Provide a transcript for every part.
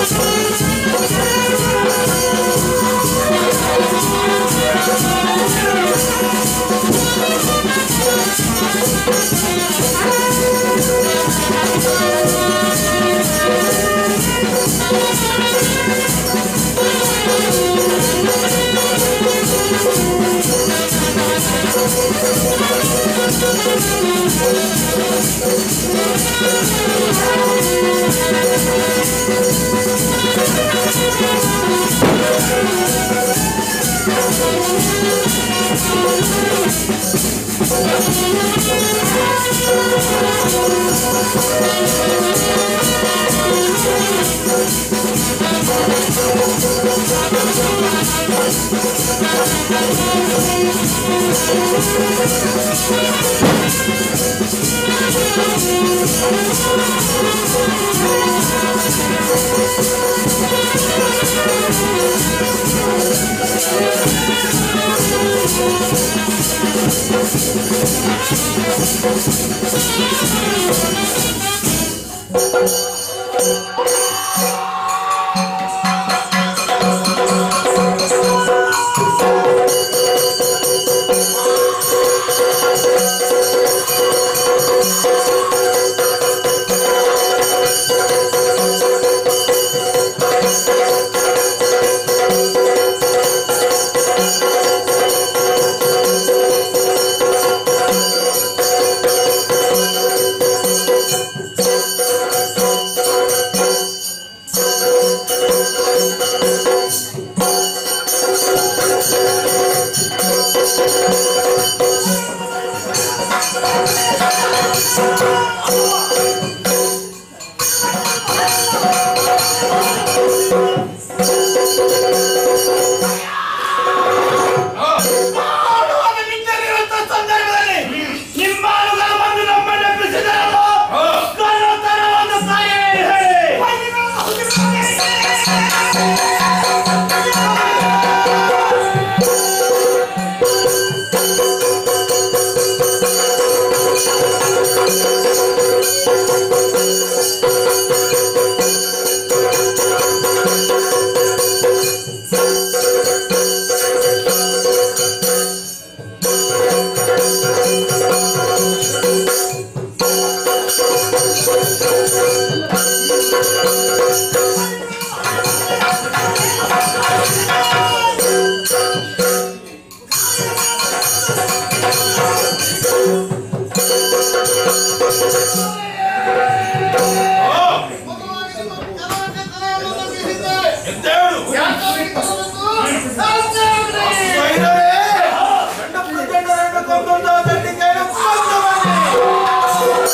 ಮಾಡುವಾಗ ನಿಂತಿರುವಂತ ಸಂದರ್ಭದಲ್ಲಿ ನಿಮ್ಮಾಳುಗಳು ಬಂದು ನಮ್ಮನ್ನು ಎಬ್ಬಿಸಿದರಲ್ಲ? ಕಳ್ಳತನವಾದ ಸಾಯ ಹೇಳಿ. ಎದ್ದೇಳು. ವೈರರೇ, ಗಂಡ ಪುರುಷರನ್ನು ಕೊಂದೊಂದು ದಂಡಿಗೆಯನ್ನು ಕೊಂದು ಬನ್ನಿ.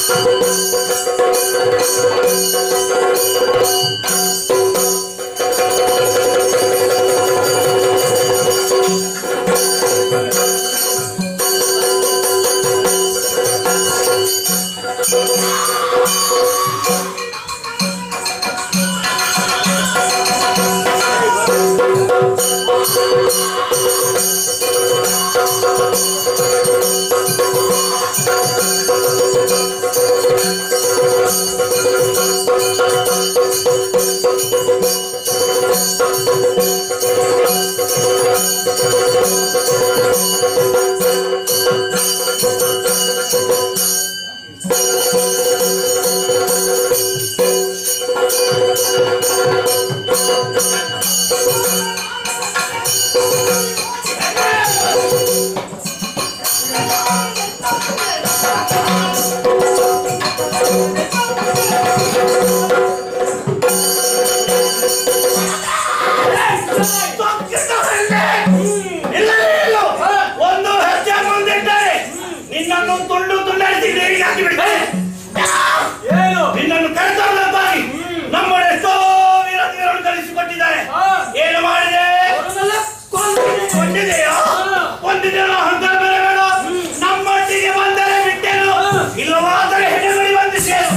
ಇಲ್ಲವೇ ಇಲ್ಲ. ಒಂದು ಹೆಜ್ಜೆ ಮುಂದಿಟ್ಟರೆ ನಿನ್ನನ್ನು ತುಂಡು ತುಂಡರಿಸಿ ನೀರಿಗೆ ಹಾಕಿಬಿಡ್ತೇನೆ ಏನು ನಿನ್ನನ್ನು ಕರೆತರಲಾಗಿ ನಮ್ಮ ಎಷ್ಟೋ ವೀರತಿಗಳನ್ನು ಕಲಿಸಿಕೊಟ್ಟಿದ್ದಾರೆ ಏನು ಮಾಡಿದೆ ಅವರನ್ನೆಲ್ಲ ಕೊಂದಿದ್ದೀನಿ. ಕೊಂಡಿದೆಯಾ ಕೊಂಡಿದೆಯಲ್ಲ ಅಹಂಕಾರ ಬೇರೆ ಬೇಡ ನಮ್ಮೊಟ್ಟಿಗೆ ಬಂದರೆ ಬಿಟ್ಟೇನು ಇಲ್ಲವಾದರೆ ಹೆಣ್ಣುಗಳಿ ಬಂದಿದ್ದೇನು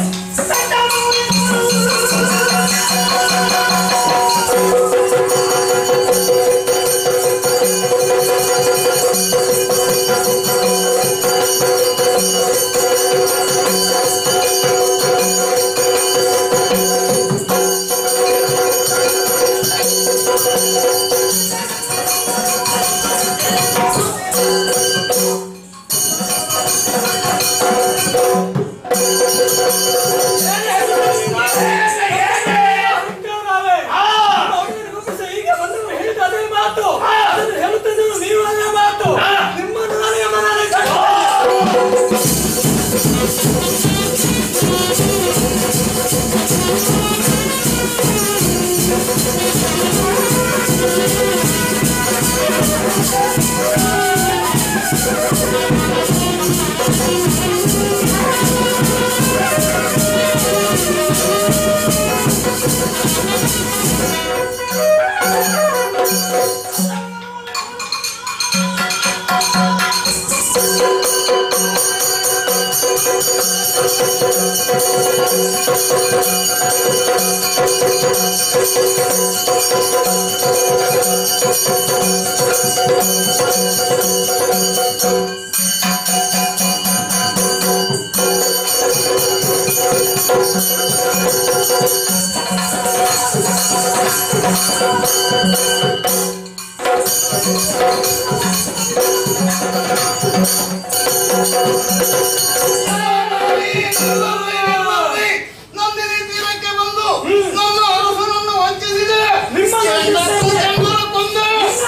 ¡Vamos! ನಂದಿನಿ ತೀರಕ್ಕೆ ಬಂದು ನನ್ನ ಅರಸನನ್ನು ವಂಚಿಸಿದೆ ನಿಮ್ಮನ್ನು ಹೆಣ್ಣನ್ನು ಹೆಣ್ಣನ್ನು ಕೊಂದೆ.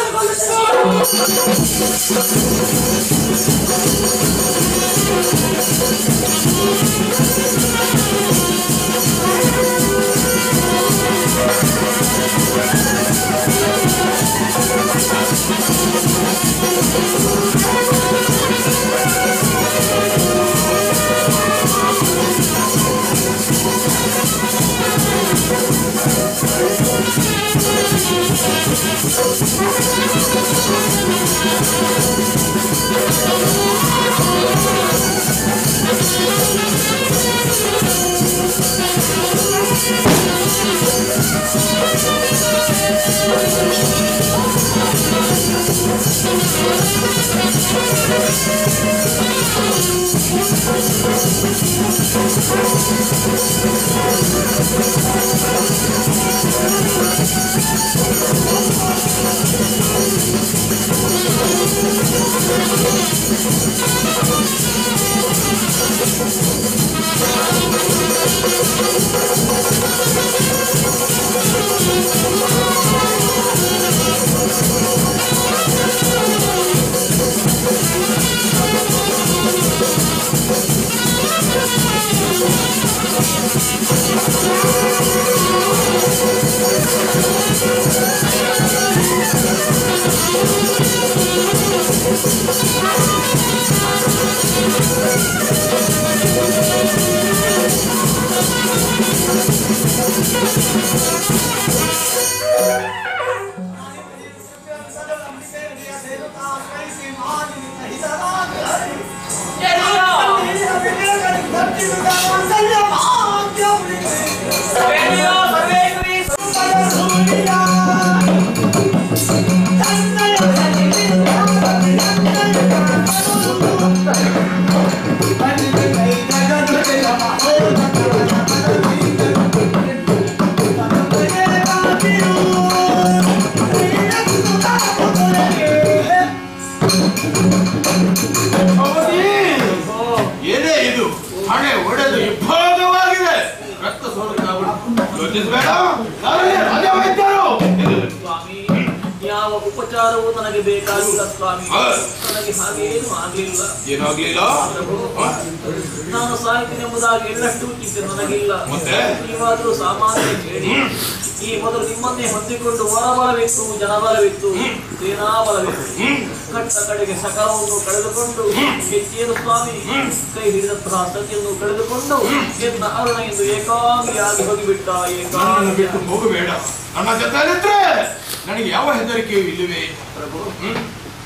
ಏನೇ ಇದು ಹಣೆ ಒಡೆದು ಇಬ್ಬಾಗವಾಗಿದೆ ರಕ್ತ ಸೋಲಕ್ಕಾಗ್ಬಿಡು ಯೋಚಿಸ್ಬೇಡ ನಾವೇ ರಾಜ ವೈದ್ಯರು ಇದು ಸ್ವಾಮಿ ಯಾವ ಉಪಚಾರವೂ ನನಗೆ ಬೇಕಾಗಿಲ್ಲ ಸ್ವಾಮಿ ಹ. ನನಗೆ ಹಾಗೇನು ಆಗಲಿಲ್ಲ ಏನಾಗ್ಲಿಲ್ಲ ಪ್ರಭು ಹ? ನಾನು ಸಾಯ್ತೀನಿ ಎಂಬುದಾಗಿ ಎಳ್ಳಷ್ಟು ಚಿಂತೆ ನನಗಿಲ್ಲ ಮತ್ತೆ? ನೀವಾದ್ರೂ ಸಾಮಾನ್ಯ ಹೇಳಿ ಈ ಮೊದಲು ನಿಮ್ಮನ್ನೇ ಹೊಂದಿಕೊಂಡು ಹೊರಬರಬೇಕು ಜನಬಲವಿತ್ತು ಸೇನಾಬಲವಿತ್ತು ಕಟ್ಟ ಕಡೆಗೆ ಸಕಲವನ್ನು ಕಳೆದುಕೊಂಡು ಹೆಚ್ಚೇನು ಸ್ವಾಮಿ ಕೈ ಹಿಡಿದಂತಹ ಸತಿಯನ್ನು ಕಳೆದುಕೊಂಡು ಎನ್ನ ಅರುಣ ಎಂದು ಏಕಾಂಗಿಯಾಗಿ ಹೋಗಿಬಿಟ್ಟ ನನ್ನನ್ನು ಬಿಟ್ಟು ಏಕಾಂಗಿ ಹೋಗಬೇಡ ನನ್ನ ಜೊತೆಯಲ್ಲಿದ್ರೆ ನನಗೆ ಯಾವ ಹೆದರಿಕೆಯೂ ಇಲ್ಲವೇ ಪ್ರಭು ಹ್ಮ್?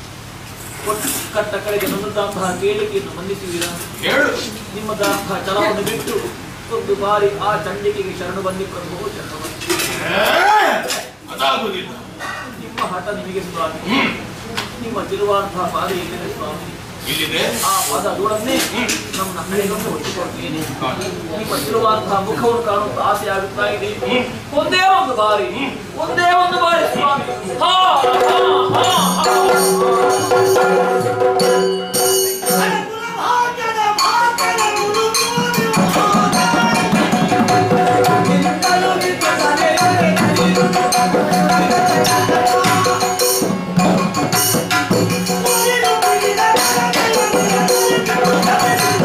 ಕೊಟ್ಟು ಕಟ್ಟ ಕಡೆಗೆ ನನ್ನದಂತಹ ಕೇಳಿಕೆಯನ್ನು ಮನ್ನಿಸುವಿರಾ ಹೇಳು ನಿಮ್ಮದಂತಹ ಛಲವನ್ನು ಬಿಟ್ಟು ಒಂದು ಬಾರಿ ಆ ಚಂಡಿಕೆಗೆ ಶರಣು ಬಂದಿಕೊಂಡು ಶರಣ ಬಂದಿ. ಏ, ಅದಾಗುವುದಿಲ್ಲ ನಿಮ್ಮ ಹಠ ನಿಮಗೆ ಸ್ವಾಮಿ ಹ್ಮ್. ನಿಮ್ಮ ತಿರುವಾಂತಹ ಪಾದ ಎಲ್ಲಿದೆ ಸ್ವಾಮಿ ಇಲ್ಲಿದೆ ಆ ಪಾದ ಧೂಳನ್ನೇ ನಮ್ಮ ಹಣೆಗೊಂಡು ಹೊತ್ತುಕೊಳ್ತೇನೆ ಕಾಣು. ನಿಮ್ಮ ತಿರುವಾಂತಹ ಮುಖವನ್ನು ಕಾಣುವ ಆಸೆ ಆಗುತ್ತಾ ಇದೆ ಒಂದೇ ಒಂದು ಬಾರಿ ಒಂದೇ ಒಂದು ಬಾರಿ ಸ್ವಾಮಿ ಹಾ, ಹಾ, ಹಾ, ಹಾ. ಭಾಗ್ಯದ ಭಾಗ್ಯದ ಮುಳುಗು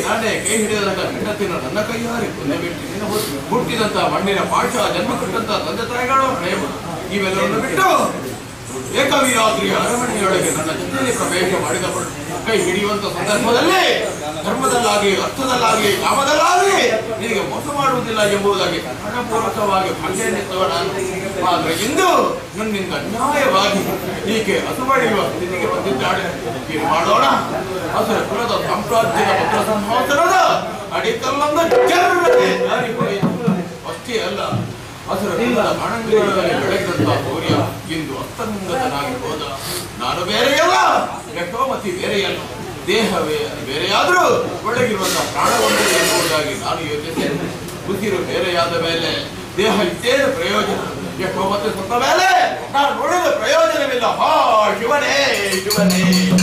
ನಾನೇ ಕೈ ಹಿಡಿದಾಗ ಹೆಂಡತಿನ ನನ್ನ ಕೈಯಾರೆ ಕೊನೆ ಬಿಟ್ಟು ನಿನ್ನ ಹುಟ್ಟು- ಹುಟ್ಟಿದಂತ ಮಣ್ಣಿನ ಪಾಠ ಜನ್ಮ ಕೊಟ್ಟಂತ ತಂದೆ ತಾಯಿಗಳು ಪ್ರೇಮ ಇವೆಲ್ಲವನ್ನು ಬಿಟ್ಟು ಏಕವೀರಾದ್ರಿಯ ಅರಮನೆಯೊಳಗೆ ನನ್ನ ಜೊತೆಯಲ್ಲಿ ಪ್ರವೇಶ ಮಾಡಿದವಳು ಕೈ ಹಿಡಿಯುವಂತ ಸಂದರ್ಭದಲ್ಲಿ ಧರ್ಮದಲ್ಲಾಗಿ ಅರ್ಥದಲ್ಲಾಗಿ ಕಾಮದಲ್ಲಾಗಿ ನಿನಗೆ ಮೋಸ ಮಾಡುವುದಿಲ್ಲ ಎಂಬುದಾಗಿ ಹಣಪೂರ್ವಕವಾಗಿ ಭಂಗೆಯನ್ನಿತ್ತವ ನಾನು ಆದ್ರೆ ಇಂದು ನನ್ನಿಂದ ಅನ್ಯಾಯವಾಗಿ ಈಕೆ ಹಸುಬಡಿಯುವ ಸ್ಥಿತಿಗೆ ಬಂದಿದ್ದಾಳೆ ಏನು ಮಾಡೋಣ ಹಸರ ಕುಲದ ಸಾಮ್ರಾಜ್ಯದ ಪತ್ರ ಸಿಂಹಾಸನದ ಅಡಿಕಲ್ಲೊಂದು ಜರ್ರನೆ ಜಾರಿ ಹೋಯಿತು ಅಷ್ಟೇ ಅಲ್ಲ ಹಸರ ಕುಲದ ಅಣಂಗಗಳಲ್ಲಿ ಬೆಳಗಿದಂತ ಸೂರ್ಯ ಇಂದು ಅಸ್ತಂಗತನಾಗಿ ಹೋದ ನಾನು ಬೇರೆಯಲ್ಲ ಯಶೋಮತಿ ಬೇರೆಯಲ್ಲ ದೇಹವೇ ಬೇರೆಯಾದ್ರೂ ಒಳಗಿರುವಂತಹ ಪ್ರಾಣವೊಂದೇ ಎಂಬುದಾಗಿ ನಾನು ಯೋಚಿಸಿದೆ ಉಸಿರು ಬೇರೆಯಾದ ಮೇಲೆ ದೇಹ ಇದ್ದೇನು ಪ್ರಯೋಜನ ಯಶೋಮತಿ ಸತ್ತ ಮೇಲೆ ನಾನು ನೋಡಿದ ಪ್ರಯೋಜನವಿಲ್ಲ ಹಾ ಶಿವನೇ ಶಿವನೇ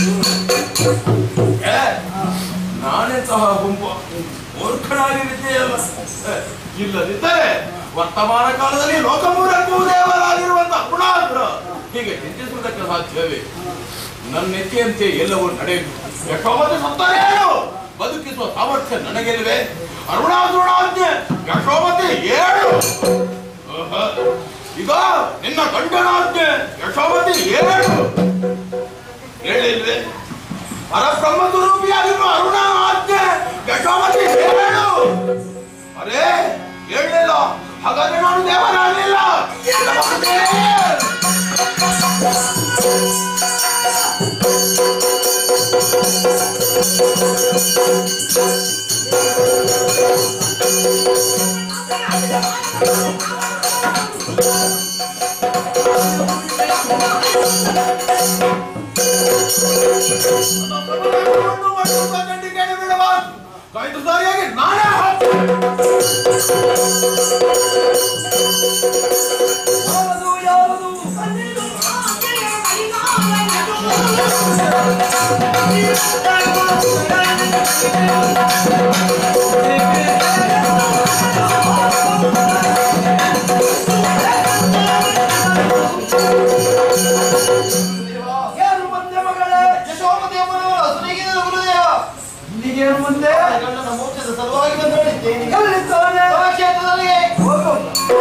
ಏ, ನಾನೆಂತಹ ಗುಂಪು ಮೂರ್ಖನಾಗಿರುತ್ತೇಯಲ್ಲ ಏ, ಇಲ್ಲದಿದ್ದರೆ ವರ್ತಮಾನ ಕಾಲದಲ್ಲಿ ಲೋಕಮೂಲಕ್ಕೂ ದೇವರಾಗಿರುವಂತ ಗುಣಾಗ್ರ ಹೀಗೆ ಚಿಂತಿಸುವುದಕ್ಕೆ ಸಾಧ್ಯವೇ ನನ್ನ ನೆಚ್ಚಿಯಂತೆ ಎಲ್ಲವೂ ನಡೆಯಿತು ಯಶೋಮತಿ ಸತ್ತರೇನು ಬದುಕಿಸುವ ಸಾಮರ್ಥ್ಯ ನನಗೆಲ್ವೇ ಅರುಣಾಸುರಾಜ್ಞೆ ಯಶೋಮತಿ ಏಳು ಆಹಾ. ಈಗ ನಿನ್ನ ಗಂಡನಾಜ್ಞೆ ಯಶೋಮತಿ ಏಳು ಹೇಳಿಲ್ವೇ ಪರಬ್ರಹ್ಮ ಸ್ವರೂಪಿಯಾಗಿರುವ ಅರುಣ ಆಜ್ಞೆ ಯಶೋಮತಿ ಏಳು ಅರೇ ಹೇಳಲಿಲ್ಲ ಹಾಗಾದ್ರೆ ನಾನು ದೇವರಾಗಲಿಲ್ಲ ಕಾಯ್ದು ಸರಿಯಾಗಿ ನಾನೇ ಹಾಕ್ತೆ. ಯಾರದು ಯಾರದು ಯಾರು ಬಂದೆ ಮಗಳೇ ಯಶೋಮತಿ ಎಂಬುವವರು ಹಸುನಿಗಿದ ಗುರುದೇವ ಇಲ್ಲಿಗೇನು ಮುಂದೆ ಗಂಡನ ಮೋಕ್ಷದ ಸಲುವಾಗಿ ಬಂದಳಿದ್ದೇನೆ ಎಲ್ಲಿದ್ದಾನೆ ಕ್ಷೇತ್ರದಲ್ಲಿ ಹೋಗು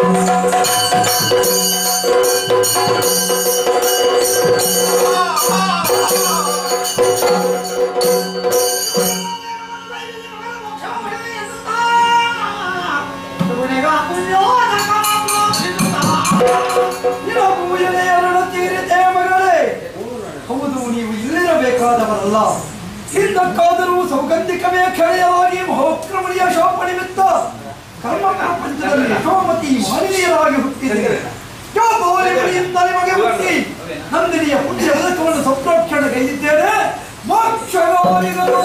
ನಿನ್ನ ಪೂಜನೆ ಎರಡು ತೀರಿದೆ ಮಗಳೇ ಹೌದು ನೀವು ಇಲ್ಲಿರಬೇಕಾದವರಲ್ಲ ಹಿಂದಕ್ಕಾದರೂ ಸೌಗಂಧಿಕವೇ ಕೆಳೆಯಲಾಗಿ ಮಹೋಕ್ರಮಣಿಯ ಶೋಪ ನಿಮಿತ್ತ ಕರ್ಮ ಪ್ರಪಂಚದಲ್ಲಿ ಯಶೋಮತಿ ಮಾಲಿನಿಯರಾಗಿ ಹುಟ್ಟಿದೆ ಶೋಭವರಿಗಳಿಂದ ನಿಮಗೆ ಹುಟ್ಟಿ ನಂದಿನಿಯ ಪುಣ್ಯ ಬದುಕವನ್ನು ಸಂರಕ್ಷಣೆ ಗೈದಿದ್ದೇನೆ ಮೋಕ್ಷಗೌರಿಗಳು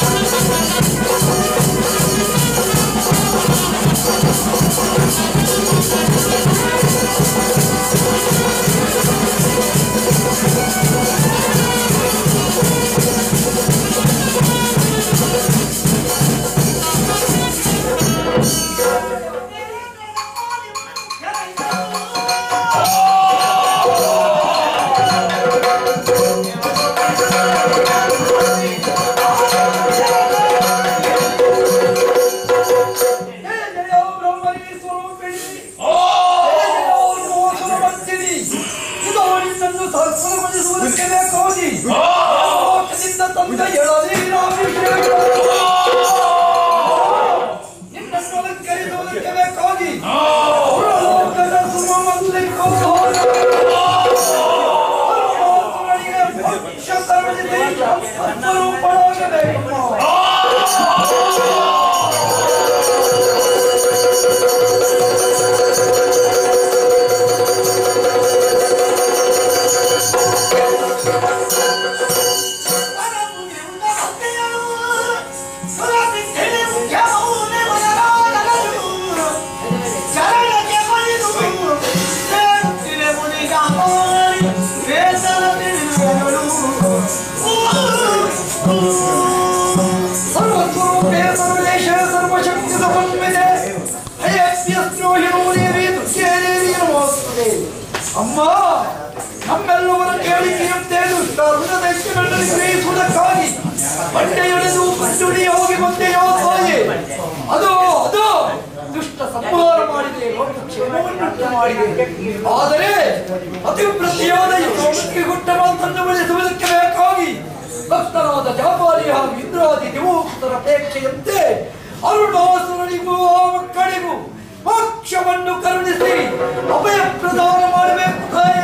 ¡Vamos! ಬದುಕುವುದಕ್ಕೆ ಬೇಕಾಗಿ ಲೋಕದಿಂದ ತಂದ ಎಳನೀರಾಭಿಷೇಕ ನಿನ್ನನ್ನು ಅಲಂಕರಿಸುವುದಕ್ಕೆ ಬೇಕಾಗಿ ಲೋಕದ ಸುಮಮಲ್ಲಿಕೋಹ ಸರ್ವಸ್ವರೂಪೇ ಸರ್ವದೇಶ ಸರ್ವಶಕ್ತಿ ಸಮನ್ವಿತೆ ಹಯಸ್ಯೋಹಿನೋದೇವಿ ದುಃಖೇದೇವಿ ನಮೋಸ್ತುತೆ ಅಮ್ಮ ನಮ್ಮೆಲ್ಲವರ ಕೇಳಿಕೆಯಂತೆ ದುಷ್ಟ ಋಣದೈತ್ಯಗಳನ್ನು ಗ್ರಹಿಸುವುದಕ್ಕಾಗಿ ಬಂಡೆಯೊಡೆದು ಬಂಡುಡಿ ಹೋಗಿ ಬಂದೆಯೋ ತಾಯಿ ಅದು ಅದು ದುಷ್ಟ ಸಂಹಾರ ಮಾಡಿದೆ ಲೋಕ ಕ್ಷೇಮವನ್ನುಂಟು ಮಾಡಿದೆ ಆದರೆ ಅತಿವೃತ್ತಿಯಾದ ಈ ಲೋಕಕ್ಕೆ ಗುಟ್ಟ ಮಾತನ್ನು ಬೆಳೆಸುವುದಕ್ಕೆ ಬೇಕಾಗಿ ಭಕ್ತರಾದ ಜಾಪಾಲಿ ಹಾಗೂ ಇಂದ್ರಾದಿ ನಿಮೋಕ್ತರ ಅಪೇಕ್ಷೆಯಂತೆ ಅರುಣಾಸುರನಿಗೂ ಆ ಮಕ್ಕಳಿಗೂ ಮೋಕ್ಷವನ್ನು ಕರುಣಿಸಿ ಅಭಯ ಪ್ರದಾನ ಮಾಡಬೇಕು ತಾಯೇ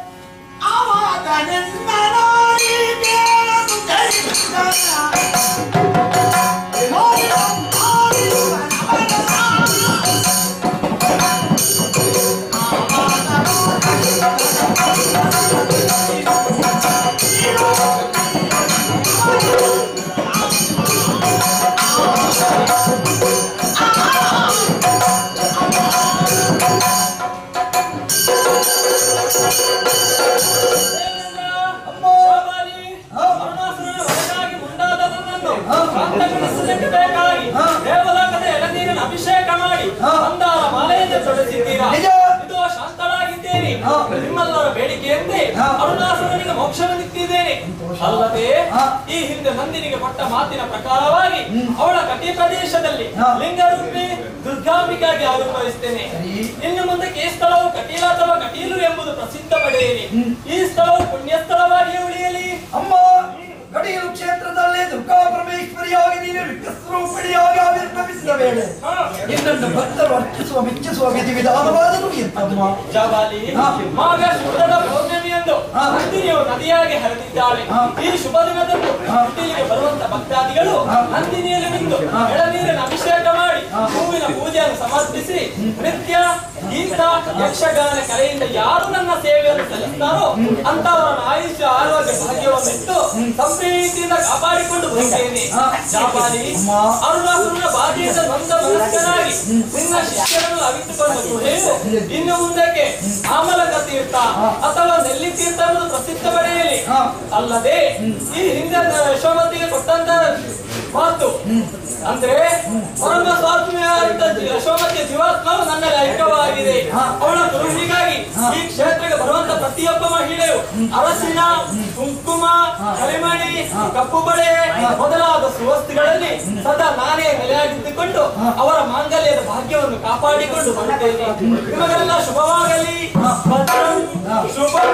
ಅಭಿಷೇಕ ಮಾಡಿ ಮಂದಾರ ಮಾಲೆಯನ್ನು ತೊಡಸಿದ್ದೀರಾ ನಿಜ. ಇದು ಶಾಂತಳಾಗಿದ್ದೇನೆ ಹಾ. ನಿಮ್ಮೆಲ್ಲರ ಬೇಡಿಕೆಯಂತೆ ಹಾ. ಅರುಣಾಸುರನಿಗೆ ಮೋಕ್ಷವನ್ನಿಟ್ಟಿದ್ದೇನೆ ಅಲ್ಲದೆ ಹಾ. ಈ ಹಿಂದೆ ನಂದಿನಿಗೆ ಕೊಟ್ಟ ಮಾತಿನ ಪ್ರಕಾರವಾಗಿ ಅವಳ ಕಟಿ ಪ್ರದೇಶದಲ್ಲಿ ಹಾ. ಲಿಂಗರೂಪಿ ದುರ್ಗಾಂಬಿಕಾಗಿ ಆವಿರ್ಭವಿಸ್ತೇನೆ ಇನ್ನು ಮುಂದಕ್ಕೆ ಈ ಸ್ಥಳವು ಕಟೀಲ ಅಥವಾ ಕಟೀಲು ಎಂಬುದು ಪ್ರಸಿದ್ಧ ಪಡೆಯಲಿ ಈ ಸ್ಥಳವು ಪುಣ್ಯ ಸ್ಥಳವಾಗಿ ಉಳಿಯಲಿ ಅಮ್ಮ ಕಡಿಯಲು ಕ್ಷೇತ್ರದಲ್ಲಿ ದುರ್ಗಾ ಪರಮೇಶ್ವರಿಯಾಗಿ ನೀನು ವಿಕಸ್ವರೂಪಿಣಿಯಾಗಿ ಆವಿರ್ಭವಿಸಿದ ವೇಳೆ ಹಾ. ನಿನ್ನನ್ನು ಭಕ್ತರು ಅರ್ಚಿಸುವ ಮೆಚ್ಚಿಸುವ ವಿಧಿ ವಿಧಾನವಾದರೂ ಎಂತಮ್ಮ ಜಾಬಾಲಿ ಹಾ. ಮಾಘ ಶುದ್ಧದ ಪೌರ್ಣಮಿಯಂದು ಹಾ. ನಂದಿನಿಯು ನದಿಯಾಗಿ ಹರಿದಿದ್ದಾಳೆ ಹಾ. ಈ ಶುಭ ದಿನದಂದು ಹಾ. ಇಲ್ಲಿಗೆ ಬರುವಂತ ಭಕ್ತಾದಿಗಳು ಹಾ. ನಂದಿನಿಯಲ್ಲಿ ನಿಂತು ಹಾ. ಎಳನೀರಿನ ಅಭಿಷೇಕ ಮಾಡಿ ಹಾ. ಹೂವಿನ ಪೂಜೆಯನ್ನು ಸಮರ್ಪಿಸಿ ನೃತ್ಯ ಗೀತ ಯಕ್ಷಗಾನ ಕಲೆಯಿಂದ ಯಾರು ನನ್ನ ಸೇವೆಯನ್ನು ಸಲ್ಲಿಸ್ತಾರೋ ಅಂತವರ ಆಯುಷ್ಯ ಆರೋಗ್ಯ ಭಾಗ್ಯವನ್ನಿಟ್ಟು ಸಂಪ್ರೀತಿಯಿಂದ ಕಾಪಾಡಿಕೊಂಡು ಬರುತ್ತೇನೆ ಹಾ. ಜಾಬಾಲಿ ಅಮ್ಮ. ಅರುಣಾಸುರನ ಬಾಧಿಯಿಂದ ಬಂದ ಮನಸ್ಕನಾಗಿ ನಿನ್ನ ಶಿಷ್ಯರನ್ನು ಅವಿತುಕೊಂಡು ಗುಹೆಯು ಇನ್ನು ಮುಂದಕ್ಕೆ ಆಮಲಕ ತೀರ್ಥ ಅಥವಾ ನೆಲ್ಲಿ ತೀರ್ಥ ಅನ್ನೋದು ಪ್ರಸಿದ್ಧ ಪಡೆಯಲಿ ಹಾ. ಅಲ್ಲದೆ ಈ ಹಿಂದೆ ನ- ಯಶೋಮತಿಗೆ ಕೊಟ್ಟಂತ ಮಾತು ಅಂದ್ರೆ ಪರಮ ಸ್ವಾತ್ಮಿಯಾದ ಯಶೋಮತಿಯ ಜೀವಾತ್ಮವು ನನ್ನಲ್ಲಿ ಐಕ್ಯವಾಗಿದೆ ಹಾ. ಅವಳ ಗುರುವಿಗಾಗಿ ಈ ಕ್ಷೇತ್ರಕ್ಕೆ ಬರುವಂತ ಪ್ರತಿಯೊಬ್ಬ ಮಹಿಳೆಯು ಅರಸಿನ ಕುಂಕುಮ ಕರಿಮಣಿ ಕಪ್ಪು ಬಳೆ ಮೊದಲಾದ ಸುವಸ್ತುಗಳಲ್ಲಿ ಸದಾ ನಾನೇ ನೆಲೆಯಾಗಿದ್ದುಕೊಂಡು ಅವರ ಮಾಂಗಲ್ಯದ ಭಾಗ್ಯವನ್ನು ಕಾಪಾಡಿಕೊಂಡು ಬರುತ್ತೇನೆ ನಿಮಗೆಲ್ಲ ಶುಭವಾಗಲಿ ಭದ್ರಂ ಶುಭಂ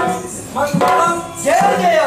ಮಂಗಳಂ ಜಯ ಜಯ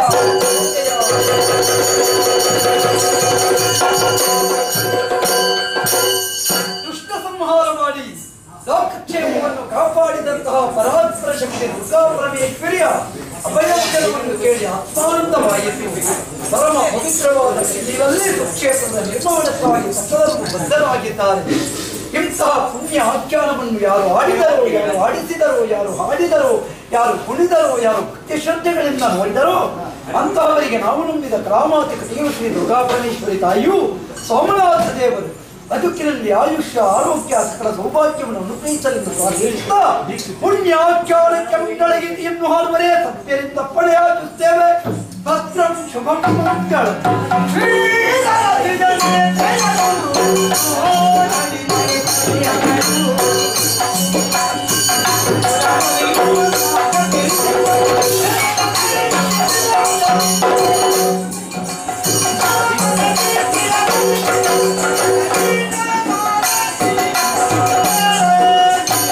ದುಷ್ಟ ಸಂಹಾರ ಮಾಡಿ ಲೋಕಕ್ಷೇಮವನ್ನು ಕಾಪಾಡಿದಂತಹ ಪರಾತ್ಪರ ಶಕ್ತಿ ದುರ್ಗಾ ಪರಮೇಶ್ವರಿಯ ಅಭಯವನ್ನು ಕೇಳಿ ಆತ್ಮಾನಂದವಾಯಿತು ಪರಮ ಪವಿತ್ರವಾದ ಸ್ಥಿತಿಯಲ್ಲಿ ಸುಕ್ಷೇತ್ರದ ನಿರ್ಮಾಣಕ್ಕಾಗಿ ಸಕಲರು ಬದ್ಧರಾಗಿದ್ದಾರೆ ಇಂತಹ ಪುಣ್ಯ ಆಖ್ಯಾನವನ್ನು ಯಾರು ಆಡಿದರೋ ಯಾರು ಆಡಿಸಿದರೋ ಯಾರು ಹಾಡಿದರೋ ಯಾರು ಕುಣಿದರೋ ಯಾರು ಭಕ್ತಿ ಶ್ರದ್ಧೆಗಳಿಂದ ನೋಡಿದರೋ ಅಂತಹವರಿಗೆ ನಾವು ನಂಬಿದ ಕ್ರಾಮಾತಿಕ ಶ್ರೀ ದುರ್ಗಾ ಪರಮೇಶ್ವರಿ ತಾಯಿಯು ಸೋಮನಾಥ ದೇವರು ಬದುಕಿನಲ್ಲಿ ಆಯುಷ್ಯ ಆರೋಗ್ಯ ಸಕಲ ಸೌಭಾಗ್ಯವನ್ನು ಅನುಗ್ರಹಿಸಲೆಂದು ಪ್ರಾರ್ಥಿಸುತ್ತಾ ಪುಣ್ಯಾಖ್ಯಾನಕ್ಕೆ ಮಂಗಳಗೀತೆಯನ್ನು ಹಾಡುವರೇ ಸತ್ಯರಿಂದ ಪಡೆಯಾಗುತ್ತೇವೆ ಭದ್ರಂ ಶುಭಂ ಮಂಗಳ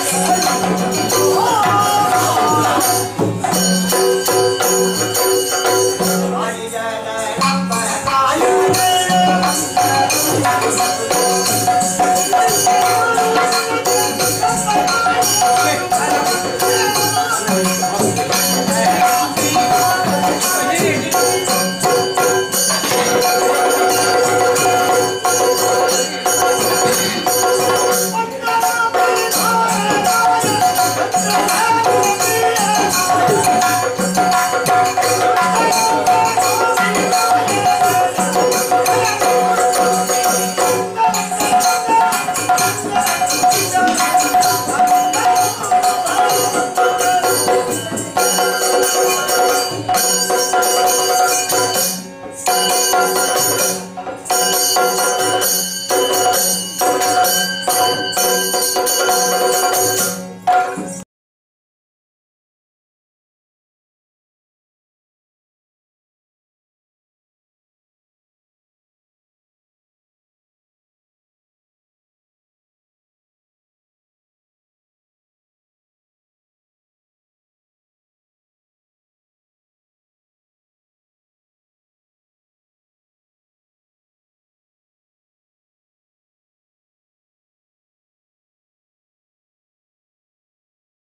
ಿ